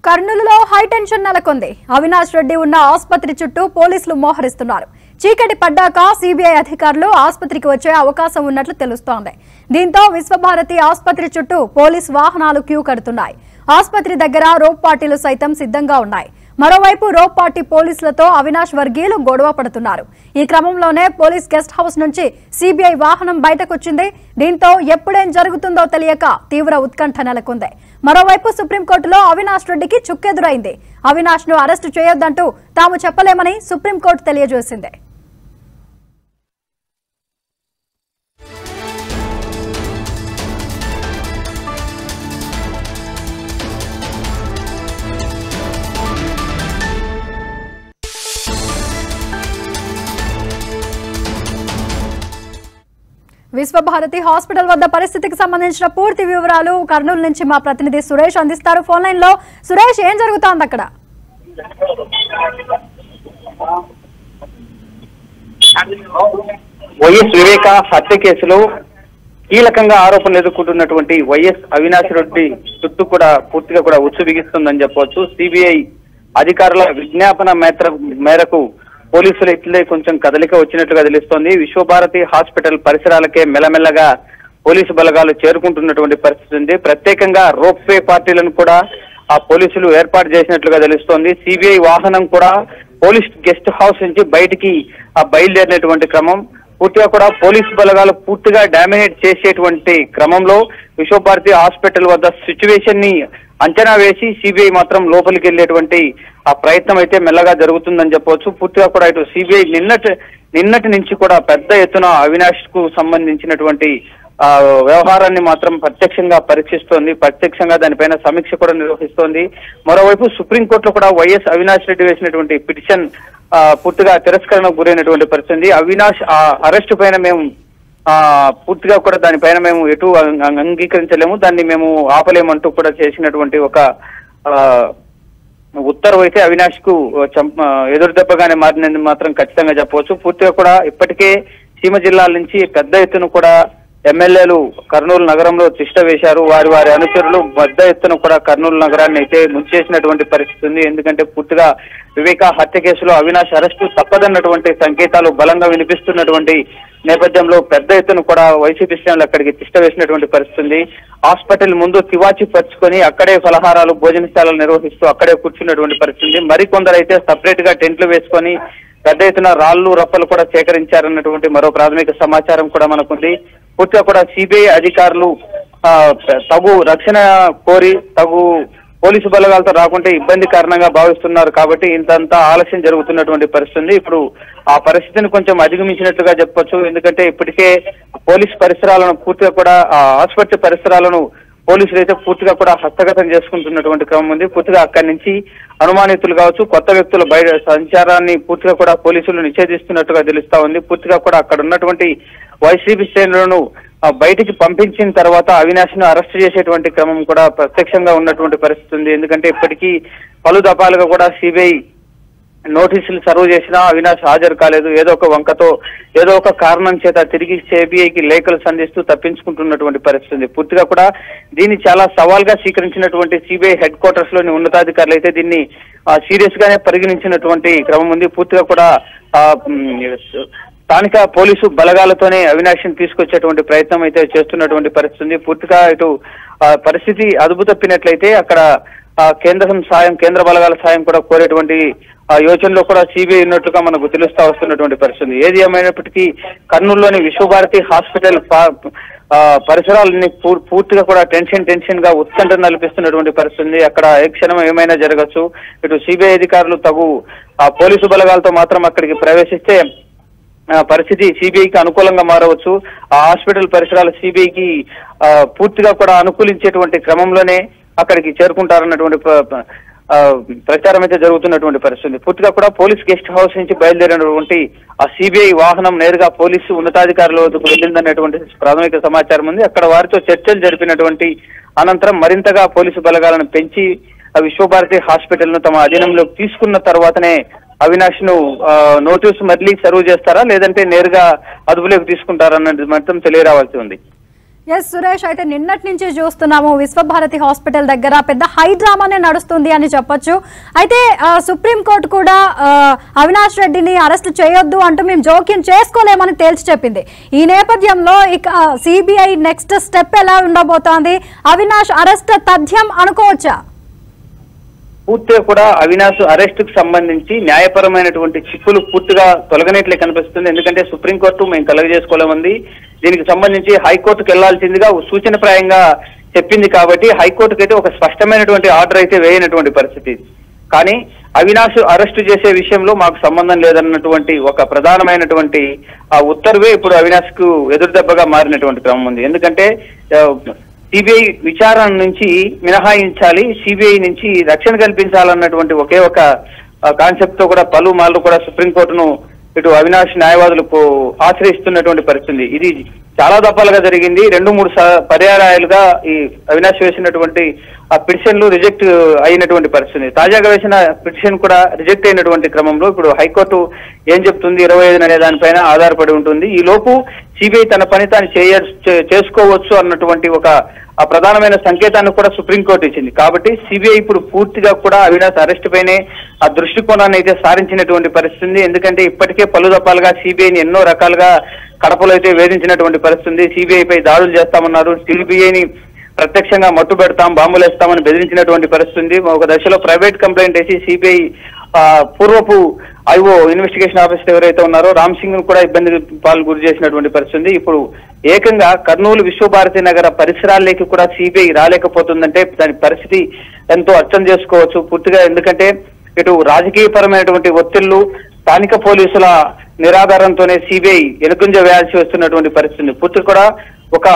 కర్నూలులో హైటెన్షన్ నెలకొంది అవినాష్ రెడ్డి ఉన్న ఆసుపత్రి చుట్టూ పోలీసులు మోహరిస్తున్నారు చీకటి పడ్డాక సిబిఐ అధికారులు ఆసుపత్రికి వచ్చే అవకాశం ఉన్నట్లు తెలుస్తోంది దీంతో విశ్వభారతి ఆసుపత్రి చుట్టూ పోలీస్ వాహనాలు క్యూ కడుతున్నాయి ఆసుపత్రి దగ్గర రోప్ పార్టీలు సైతం సిద్ధంగా ఉన్నాయి మరోవైపు రోప్ పార్టీ పోలీసులతో అవినాష్ వర్గీయులు గొడవ పడుతున్నారు ఈ క్రమంలోనే పోలీస్ గెస్ట్ హౌస్ నుంచి సిబిఐ వాహనం బయటకొచ్చింది దీంతో ఎప్పుడేం జరుగుతుందో తెలియక తీవ్ర ఉత్కంఠ నెలకొంది మరోవైపు సుప్రీంకోర్టులో అవినాష్ రెడ్డికి చుక్కెదురైంది అవినాష్ ను అరెస్టు చేయొద్దంటూ తాము చెప్పలేమని సుప్రీంకోర్టు తెలియజేసింది విశ్వభారతి హాస్పిటల్ వద్ద పరిస్థితికి సంబంధించిన పూర్తి వివరాలు కర్నూలు నుంచి మా ప్రతినిధి సురేష్ అందిస్తారు ఫోన్ లైన్ లో సురేష్ ఏం జరుగుతోంది అక్కడ వైఎస్ వివేక హత్య కేసులో కీలకంగా ఆరోపణలు ఎదుర్కొంటున్నటువంటి వైఎస్ అవినాష్ రెడ్డి చుట్టూ కూడా పూర్తిగా కూడా ఉచ్చు బిగిస్తుందని చెప్పవచ్చు సిబిఐ అధికారుల విజ్ఞాపన మేత్ర మేరకు పోలీసులు ఇట్లే కొంచెం కదలిక వచ్చినట్లుగా తెలుస్తోంది విశ్వభారతి హాస్పిటల్ పరిసరాలకే మెల్లమెల్లగా పోలీసు బలగాలు చేరుకుంటున్నటువంటి పరిస్థితి ఉంది ప్రత్యేకంగా రోప్వే పార్టీలను కూడా ఆ పోలీసులు ఏర్పాటు చేసినట్లుగా తెలుస్తోంది సిబిఐ వాహనం కూడా పోలీస్ గెస్ట్ హౌస్ నుంచి బయటికి ఆ బయలుదేరినటువంటి క్రమం పూర్తిగా కూడా పోలీసు బలగాలు పూర్తిగా డామినేట్ చేసేటువంటి క్రమంలో విశ్వభారతి హాస్పిటల్ వద్ద సిచ్యువేషన్ ని అంచనా వేసి సిబిఐ మాత్రం లోపలికి వెళ్ళేటువంటి ఆ ప్రయత్నం అయితే మెల్లగా జరుగుతుందని చెప్పవచ్చు పూర్తిగా కూడా ఇటు సిబిఐ నిన్నటి నిన్నటి నుంచి కూడా పెద్ద ఎత్తున అవినాష్ కు సంబంధించినటువంటి ఆ వ్యవహారాన్ని మాత్రం ప్రత్యక్షంగా పరీక్షిస్తోంది ప్రత్యక్షంగా దానిపైన సమీక్ష కూడా నిర్వహిస్తోంది మరోవైపు సుప్రీంకోర్టులో కూడా వైఎస్ అవినాష్ రెడ్డి వేసినటువంటి పిటిషన్ ఆ, పూర్తిగా తిరస్కరణకు గురైనటువంటి పరిస్థితి అవినాష్ ఆ అరెస్ట్ పైన మేము ఆ పూర్తిగా కూడా దానిపైన మేము ఎటు అంగ- అంగీకరించలేము దాన్ని మేము ఆపలేమంటూ కూడా చేసినటువంటి ఒక ఆ, ఉత్తర్వు అయితే అవినాష్ కు చంప ఎదురు దెబ్బగానే మారినది మాత్రం ఖచ్చితంగా చెప్పవచ్చు పూర్తిగా కూడా ఇప్పటికే సీమ జిల్లాల నుంచి పెద్ద ఎత్తున కూడా ఎమ్మెల్యేలు కర్నూలు నగరంలో తిష్ట వేశారు వారి వారి అనుచరులు పెద్ద ఎత్తున కూడా కర్నూలు నగరాన్ని అయితే ముంచేసినటువంటి పరిస్థితి ఉంది ఎందుకంటే పూర్తిగా వివేక హత్య కేసులో అవినాష్ అరెస్టు తప్పదన్నటువంటి సంకేతాలు బలంగా వినిపిస్తున్నటువంటి నేపథ్యంలో పెద్ద ఎత్తున కూడా వైసీపీ శ్రేణులు అక్కడికి తిష్ట వేసినటువంటి పరిస్థితి ఉంది హాస్పిటల్ ముందు తివాచి పరుచుకొని అక్కడే ఫలహారాలు భోజనశాలలు నిర్వహిస్తూ అక్కడే కూర్చున్నటువంటి పరిస్థితి ఉంది మరికొందరు అయితే సపరేట్ గా టెంట్లు వేసుకొని పెద్ద ఎత్తున రాళ్లు రప్పలు కూడా సేకరించారన్నటువంటి మరో ప్రాథమిక సమాచారం కూడా మనకుంది పూర్తిగా కూడా సిబిఐ అధికారులు ఆ, తగు రక్షణ కోరి తగు పోలీసు బలగాలతో రాకుంటే ఇబ్బంది కారణంగా భావిస్తున్నారు కాబట్టి ఇంతంతా ఆలస్యం జరుగుతున్నటువంటి పరిస్థితి ఉంది ఇప్పుడు ఆ పరిస్థితిని కొంచెం అధిగమించినట్లుగా చెప్పొచ్చు ఎందుకంటే ఇప్పటికే పోలీస్ పరిసరాలను పూర్తిగా కూడా ఆ ఆసుపత్రి పరిసరాలను పోలీసులు అయితే పూర్తిగా కూడా హస్తగతం చేసుకుంటున్నటువంటి క్రమం ఉంది పూర్తిగా అక్కడి నుంచి అనుమానితులు కావచ్చు కొత్త వ్యక్తుల బయట సంచారాన్ని పూర్తిగా కూడా పోలీసులు నిషేధిస్తున్నట్టుగా తెలుస్తా ఉంది పూర్తిగా కూడా అక్కడ ఉన్నటువంటి వైసీపీ శ్రేణులను ఆ, బయటికి పంపించిన తర్వాత అవినాష్ ను అరెస్ట్ చేసేటువంటి క్రమం కూడా ప్రత్యక్షంగా ఉన్నటువంటి పరిస్థితి ఉంది ఎందుకంటే ఇప్పటికీ పలు దఫాలుగా కూడా సిబిఐ నోటీసులు సర్వ్ చేసినా అవినాష్ హాజరు కాలేదు ఏదో ఒక వంకతో ఏదో ఒక కారణం చేత తిరిగి సిబిఐకి లేఖలు సంధిస్తూ తప్పించుకుంటున్నటువంటి పరిస్థితి ఉంది పూర్తిగా కూడా దీన్ని చాలా సవాల్ గా స్వీకరించినటువంటి సిబిఐ హెడ్ క్వార్టర్స్ లోని ఉన్నతాధికారులు అయితే దీన్ని సీరియస్ గానే పరిగణించినటువంటి క్రమం ఉంది పూర్తిగా కూడా ఆ, మ్, స్థానిక పోలీసు బలగాలతోనే అవినాష్ని తీసుకొచ్చేటువంటి ప్రయత్నం అయితే చేస్తున్నటువంటి పరిస్థితి ఉంది పూర్తిగా ఇటు ఆ, పరిస్థితి అదుపు తప్పినట్లయితే అక్కడ ఆ, కేంద్రం సాయం కేంద్ర బలగాల సాయం కూడా కోరేటువంటి ఆ యోచనలో కూడా సిబిఐ ఉన్నట్లుగా మనకు తెలుస్తా వస్తున్నటువంటి పరిస్థితి ఉంది. ఏది ఏమైనప్పటికీ కర్నూలులోని విశ్వభారతి హాస్పిటల్ పా- ఆ, పరిసరాలని పూ- పూర్తిగా కూడా టెన్షన్ టెన్షన్ గా ఉత్కంఠ నలిపిస్తున్నటువంటి పరిస్థితి ఉంది. అక్కడ ఏ క్షణం ఏమైనా జరగచ్చు ఇటు సిబిఐ అధికారులు తగు ఆ, పోలీసు బలగాలతో మాత్రం అక్కడికి ప్రవేశిస్తే ఆ, పరిస్థితి సిబిఐకి అనుకూలంగా మారవచ్చు ఆ హాస్పిటల్ పరిసరాలు సిబిఐకి పూర్తిగా కూడా అనుకూలించేటువంటి క్రమంలోనే అక్కడికి చేరుకుంటారన్నటువంటి ప్ర- ప్ర- ఆ, ప్రచారం అయితే జరుగుతున్నటువంటి పరిస్థితి ఉంది. పూర్తిగా కూడా పోలీస్ గెస్ట్ హౌస్ నుంచి బయలుదేరినటువంటి ఆ సిబిఐ వాహనం నేరుగా పోలీసు ఉన్నతాధికారుల వద్దకు వెళ్ళిందనేటువంటి ప్రాథమిక సమాచారం ఉంది అక్కడ వారితో చర్చలు జరిపినటువంటి అనంతరం మరింతగా పోలీసు బలగాలను పెంచి ఆ విశ్వభారతి హాస్పిటల్ ను తమ అధీనంలోకి తీసుకున్న తర్వాతనే అవినాష్ ను నోటీసు మళ్ళీ సర్వ్ చేస్తారా లేదంటే నేరుగా అదుపులోకి తీసుకుంటారా అన్నది మాత్రం తెలియరావాల్సి ఉంది ఎస్ సురేష్ అయితే నిన్నటి నుంచి చూస్తున్నాము విశ్వభారతి హాస్పిటల్ దగ్గర పెద్ద హై డ్రామానే నడుస్తుంది అని చెప్పొచ్చు అయితే ఆ, సుప్రీంకోర్టు కూడా ఆ, అవినాష్ రెడ్డిని అరెస్ట్ చేయొద్దు అంటూ మేము జోక్యం చేసుకోలేమని తేల్చి చెప్పింది ఈ నేపథ్యంలో ఇక సిబిఐ నెక్స్ట్ స్టెప్ ఎలా ఉండబోతోంది అవినాష్ అరెస్ట్ తథ్యం అనుకోవచ్చా పూర్తిగా కూడా అవినాష్ అరెస్ట్ కు సంబంధించి న్యాయపరమైనటువంటి చిక్కులు పూర్తిగా తొలగనట్లే కనిపిస్తుంది ఎందుకంటే సుప్రీంకోర్టు మేము కలుగజేసుకోలేమంది దీనికి సంబంధించి హైకోర్టుకు వెళ్లాల్సిందిగా సూచనప్రాయంగా చెప్పింది కాబట్టి హైకోర్టుకు అయితే ఒక స్పష్టమైనటువంటి ఆర్డర్ అయితే వేయనటువంటి పరిస్థితి కానీ అవినాష్ అరెస్టు చేసే విషయంలో మాకు సంబంధం లేదన్నటువంటి ఒక ప్రధానమైనటువంటి ఆ ఉత్తర్వే ఇప్పుడు అవినాష్ కు ఎదురుదెబ్బగా మారినటువంటి క్రమం ఉంది ఎందుకంటే ఆ, సిబిఐ విచారణ నుంచి మినహాయించాలి సిబిఐ నుంచి రక్షణ కల్పించాలన్నటువంటి ఒకే ఒక కాన్సెప్ట్ తో కూడా పలు మార్లు కూడా సుప్రీంకోర్టును ఇటు అవినాష్ న్యాయవాదులు పో- ఆశ్రయిస్తున్నటువంటి పరిస్థితి ఇది చాలా దఫాలుగా జరిగింది రెండు మూడు స- పర్యాయాలుగా ఈ అవినాష్ వేసినటువంటి ఆ పిటిషన్లు రిజెక్ట్ అయినటువంటి పరిస్థితి తాజాగా వేసిన పిటిషన్ కూడా రిజెక్ట్ అయినటువంటి క్రమంలో ఇప్పుడు హైకోర్టు ఏం చెప్తుంది ఇరవై ఐదు అనే దానిపైన ఆధారపడి ఉంటుంది ఈ లోపు సిబిఐ తన పని తాను చేయ చే- చేసుకోవచ్చు అన్నటువంటి ఒక ఆ ప్రధానమైన సంకేతాన్ని కూడా సుప్రీంకోర్టు ఇచ్చింది కాబట్టి సిబిఐ ఇప్పుడు పూర్తిగా కూడా అవినాష్ అరెస్ట్ పైనే ఆ దృష్టికోణాన్ని అయితే సారించినటువంటి పరిస్థితి ఉంది ఎందుకంటే ఇప్పటికే పలు దఫాలుగా సిబిఐని ఎన్నో రకాలుగా కడపలో అయితే వేధించినటువంటి పరిస్థితి ఉంది సిబిఐ పై దాడులు చేస్తామన్నారు సిబిఐని ప్రత్యక్షంగా మట్టు పెడతాం బాంబులు వేస్తామని బెదిరించినటువంటి పరిస్థితి ఉంది ఒక దశలో ప్రైవేట్ కంప్లైంట్ వేసి సిబిఐ పూర్వపు ఐఓ ఇన్వెస్టిగేషన్ ఆఫీసర్ ఎవరైతే ఉన్నారో రామ్ సింగ్ ను కూడా ఇబ్బంది పాలు గురి చేసినటువంటి పరిస్థితి ఉంది ఇప్పుడు ఏకంగా కర్నూలు విశ్వభారతి నగర పరిసరాల్లోకి కూడా సిబిఐ రాలేకపోతుందంటే దాని పరిస్థితి ఎంతో అర్థం చేసుకోవచ్చు పూర్తిగా ఎందుకంటే ఇటు రాజకీయపరమైనటువంటి ఒత్తిళ్లు స్థానిక పోలీసుల నిరాధారంతోనే సిబిఐ ఎనుకుంజ వేయాల్సి వస్తున్నటువంటి పరిస్థితి ఉంది. పూర్తి కూడా ఒక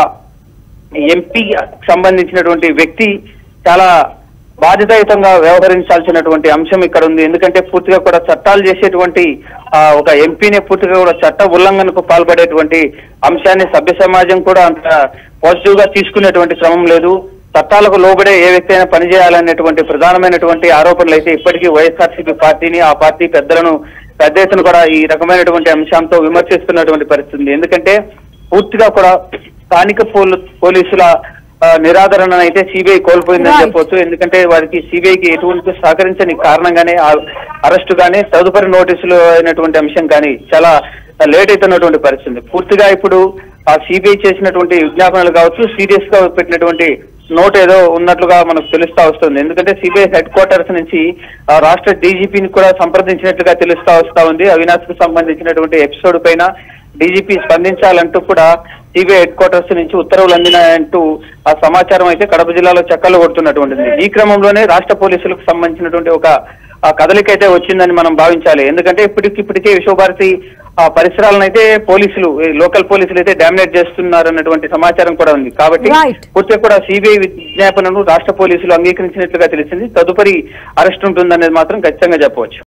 ఎంపీ సంబంధించినటువంటి వ్యక్తి చాలా బాధ్యతాయుతంగా వ్యవహరించాల్సినటువంటి అంశం ఇక్కడ ఉంది ఎందుకంటే పూర్తిగా కూడా చట్టాలు చేసేటువంటి ఆ, ఒక ఎంపీనే పూర్తిగా కూడా చట్ట ఉల్లంఘనకు పాల్పడేటువంటి అంశాన్ని సభ్య సమాజం కూడా అంత పాజిటివ్ గా తీసుకునేటువంటి క్రమం లేదు చట్టాలకు లోబడే ఏ వ్యక్తి అయినా పనిచేయాలనేటువంటి ప్రధానమైనటువంటి ఆరోపణలు అయితే ఇప్పటికీ వైఎస్ఆర్సీపీ పార్టీని ఆ పార్టీ పెద్దలను పెద్ద ఎత్తున కూడా ఈ రకమైనటువంటి అంశంతో విమర్శిస్తున్నటువంటి పరిస్థితి ఉంది ఎందుకంటే పూర్తిగా కూడా స్థానిక పోలు పోలీసుల ఆ, నిరాదరణ అయితే సిబిఐ కోల్పోయిందని Right. చెప్పొచ్చు ఎందుకంటే వారికి సిబిఐకి ఎటువంటి సహకరించని కారణంగానే ఆ అరెస్టు కానీ తదుపరి నోటీసులు అయినటువంటి అంశం కానీ చాలా లేట్ అవుతున్నటువంటి పరిస్థితి పూర్తిగా ఇప్పుడు ఆ సిబిఐ చేసినటువంటి విజ్ఞాపనలు కావచ్చు సీరియస్ గా పెట్టినటువంటి నోట్ ఏదో ఉన్నట్లుగా మనకు తెలుస్తా వస్తుంది ఎందుకంటే సిబిఐ హెడ్ క్వార్టర్స్ నుంచి ఆ రాష్ట్ర డీజీపీని కూడా సంప్రదించినట్లుగా తెలుస్తా వస్తా ఉంది అవినాష్ కు సంబంధించినటువంటి ఎపిసోడ్ పైన డీజీపీ స్పందించాలంటూ కూడా సిబిఐ హెడ్ క్వార్టర్స్ నుంచి ఉత్తర్వులు అందినాయంటూ ఆ సమాచారం అయితే కడప జిల్లాలో చక్కర్లు కొడుతున్నటువంటిది ఈ క్రమంలోనే రాష్ట్ర పోలీసులకు సంబంధించినటువంటి ఒక ఆ కదలిక అయితే వచ్చిందని మనం భావించాలి ఎందుకంటే ఇప్పటికిప్పటికే విశ్వభారతి ఆ పరిసరాలను అయితే పోలీసులు ఈ లోకల్ పోలీసులు అయితే డామినేట్ చేస్తున్నారు అన్నటువంటి సమాచారం కూడా ఉంది కాబట్టి Right. పూర్తిగా కూడా సిబిఐ విజ్ఞాపనను రాష్ట్ర పోలీసులు అంగీకరించినట్లుగా తెలిసింది తదుపరి అరెస్ట్ ఉంటుందనేది మాత్రం ఖచ్చితంగా చెప్పవచ్చు